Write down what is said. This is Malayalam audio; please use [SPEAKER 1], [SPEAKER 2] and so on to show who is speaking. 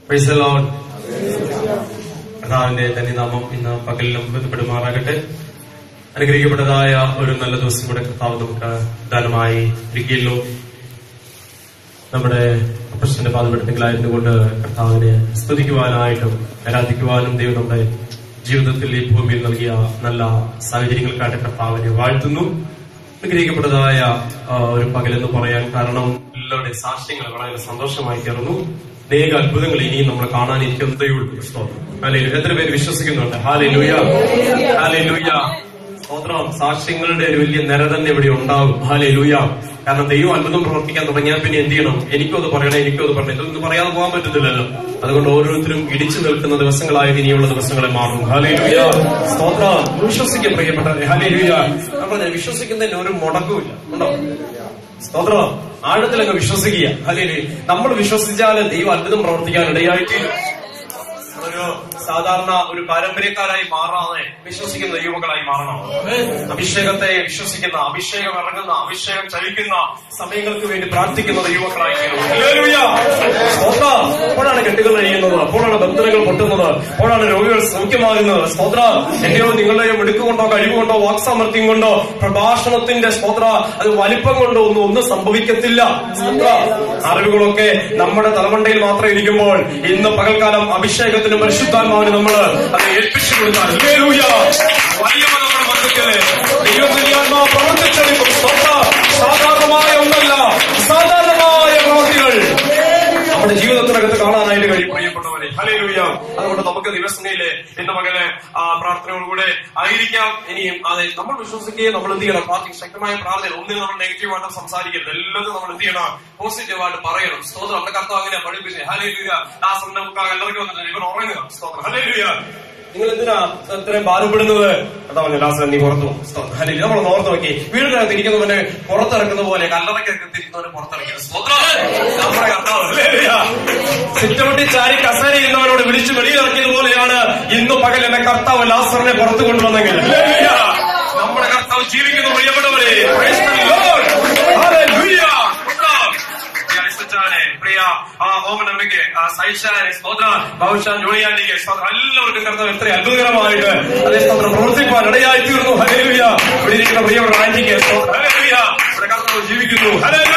[SPEAKER 1] Praise the Lord. കർത്താവിന്റെ തന്നെ നാമം ഇന്ന് പകലിലും ബന്ധപ്പെടുമാറാകട്ടെ അനുഗ്രഹിക്കപ്പെട്ടതായ ഒരു നല്ല ദിവസം കൂടെ കർത്താവ് നമുക്ക് ദാനമായി ഇരിക്കുകയല്ലോ നമ്മുടെ അപ്പച്ചന്റെ പാതപ്പെടുത്തികളായിരുന്നുകൊണ്ട് കർത്താവിനെ സ്തുതിക്കുവാനായിട്ടും ആരാധിക്കുവാനും ദൈവം നമ്മുടെ ജീവിതത്തിൽ ഈ ഭൂമിയിൽ നൽകിയ നല്ല സാഹചര്യങ്ങൾക്കായിട്ട് കർത്താവിനെ വാഴ്ത്തുന്നു അനുഗ്രഹിക്കപ്പെട്ടതായ ആ, ഒരു പകലെന്ന് പറയാൻ കാരണം എല്ലാവരുടെയും സാക്ഷ്യങ്ങൾ വളരെ സന്തോഷമായി തീർന്നു അനേക അത്ഭുതങ്ങൾ ഇനിയും നമ്മൾ കാണാനിരിക്കുന്നതേ ഉള്ളൂ സ്തോത്രം ഹാലേ- എത്ര പേര് വിശ്വസിക്കുന്നുണ്ട് ഹാലേ ലൂയ ഹാലേ ലൂയ സ്തോത്രം സാക്ഷ്യങ്ങളുടെ ഒരു വലിയ നിര തന്നെ ഇവിടെ ഉണ്ടാവും ഹാലേ ലൂയ കാരണം ദൈവം അത്ഭുതം പ്രവർത്തിക്കാൻ തുടങ്ങിയാൽ പിന്നെ എന്ത് ചെയ്യണം എനിക്കും അത് പറയണം എനിക്കും അത് പറയണം ഇതൊന്നും പറയാതെ പോകാൻ പറ്റത്തില്ലല്ലോ അതുകൊണ്ട് ഓരോരുത്തരും ഇടിച്ചു നിൽക്കുന്ന ദിവസങ്ങളായിട്ട് ഇനിയുള്ള ദിവസങ്ങളെ മാറും ഹാലേ ലൂയ സ്തോത്രം വിശ്വസിക്കും പ്രിയപ്പെട്ടവരെ ഹാലേ ലൂയ നമ്മൾ വിശ്വസിക്കുന്നതിന് ഒരു മുടക്കുമില്ല ഉണ്ടോ സ്തോത്രം ആഴത്തിലങ്ങ് വിശ്വസിക്കുക അല്ലെങ്കിൽ നമ്മൾ വിശ്വസിച്ചാൽ ദൈവം അത്ഭുതം പ്രവർത്തിക്കാൻ ഇടയായിട്ട് ഒരു സാധാരണ ഒരു പാരമ്പര്യക്കാരായി മാറാതെ വിശ്വസിക്കുന്ന ദൈവങ്ങളായി മാറണം അഭിഷേകത്തെ വിശ്വസിക്കുന്ന അഭിഷേകം ഇറങ്ങുന്ന അഭിഷേകം ചലിക്കുന്ന സമയങ്ങൾക്ക് വേണ്ടി പ്രാർത്ഥിക്കുന്ന ദൈവങ്ങളായി തീരണം. ഹല്ലേലൂയ. സ്തോത്രം. അപ്പോഴാണ് കെട്ടുകൾ കഴിയുന്നത് അപ്പോഴാണ് ബന്ധനങ്ങൾ പൊട്ടുന്നത് അപ്പോഴാണ് രോഗികൾ സൗഖ്യമാകുന്നത് സ്തോത്ര എന്റെയോ നിങ്ങളുടെയോ മിടുക്കുകൊണ്ടോ കഴിവുകൊണ്ടോ വാക്സാമർത്ഥ്യം കൊണ്ടോ പ്രഭാഷണത്തിന്റെ സ്തോത്ര അത് വലിപ്പം കൊണ്ടോ ഒന്നും ഒന്നും സംഭവിക്കത്തില്ല സ്തോത്ര അറിവുകളൊക്കെ നമ്മുടെ തലമണ്ടയിൽ മാത്രം ഇരിക്കുമ്പോൾ ഇന്ന് പകൽക്കാലം അഭിഷേകത്തിനും പരിശുദ്ധാത്മാവിന് നമ്മൾ അത് ഏൽപ്പിച്ചു കൊടുത്താൽ ഹല്ലേലൂയ. വലിയവ നമ്മുടെ മധ്യത്തില് ദൈവത്തിന്റെ ആത്മാവ് പ്രവർത്തിച്ചെടുക്കും സ്തോത്ര സാധാരണമായ ഒന്നല്ല സാധാരണമായ പ്രവൃത്തികൾ നമ്മുടെ ജീവിതത്തിനകത്ത് കാണാനായിട്ട് കഴിയും പ്രിയപ്പെട്ടവരെ ഹലേലൂയ അതുകൊണ്ട് നമുക്ക് ദിവസങ്ങളിലെ ഇന്ന് മകന് ആ പ്രാർത്ഥനയോടുകൂടെ ആയിരിക്കാം ഇനിയും അതെ നമ്മൾ വിശ്വസിക്കുകയും നമ്മൾ എന്ത് ചെയ്യണം പ്രാർത്ഥന ശക്തമായ പ്രാർത്ഥന ഒന്നിനും നമ്മൾ നെഗറ്റീവായിട്ട് സംസാരിക്കരുത് എല്ലാവരും നമ്മൾ എന്ത് ചെയ്യണം പോസിറ്റീവായിട്ട് പറയണം സ്തോത്രം നമ്മുടെ കർത്താവ് അങ്ങനെ പഠിപ്പിച്ചേ ഹലേലൂയ ആ സമയം നമുക്ക് എല്ലാവർക്കും വന്നിട്ട് ഇവർ ഉറങ്ങുക സ്തോത്രം ഹലേലൂയ നിങ്ങൾ എന്തിനാ ഇത്രയും ഭാരപ്പെടുന്നത് അതാ പറഞ്ഞു ലാസ്റ്റ് നീ പുറത്തു അല്ലെങ്കിൽ നമ്മൾ ഓർത്ത് നോക്കി വീടിനകത്ത് ഇരിക്കുന്നവനെ പുറത്തിറക്കുന്ന പോലെ കല്ലറയ്ക്കകത്ത് ഇരിക്കുന്നവനെ പുറത്തിറക്കിയത് സ്തോത്രം. നമ്മുടെ കർത്താവ് ഹല്ലേലൂയ. സിറ്റൗട്ടി ചാരി കസേര ഇരുന്നവനോട് വിളിച്ചു വെളിയിറക്കിയത് പോലെയാണ് ഇന്ന് പകൽ എന്നെ കർത്താവ് ലാസറിനെ പുറത്തു കൊണ്ടുവന്നെങ്കിൽ ഹല്ലേലൂയ. നമ്മുടെ കർത്താവ് ജീവിക്കുന്ന പ്രിയപ്പെട്ടവരെ Praise the Lord. Hallelujah. സ്തോത്രം. പ്രിയ ഐസച്ചാനെ, പ്രിയ ആ ഓമനമ്മയ്ക്ക് ആ സൈഷാനെ സ്തോത്ര ഭവിഷ്യാൻ ജോലിയാണ്ടിക്ക് സ്തോത്രം എല്ലാവർക്കും കർത്താവ് എത്ര അത്ഭുതകരമായിട്ട് അതേ സ്തോത്രം പ്രവർത്തിപ്പാൻ ഇടയായി തീർന്നു ഹലേലുയ ഇവിടെ ഇരിക്കുന്ന പ്രിയപ്പെട്ട ആന്റിക്ക് സ്തോത്രം ഹലേലുയ ഇവിടെ കർത്താവ് ജീവിക്കുന്നു ഹലേലുയ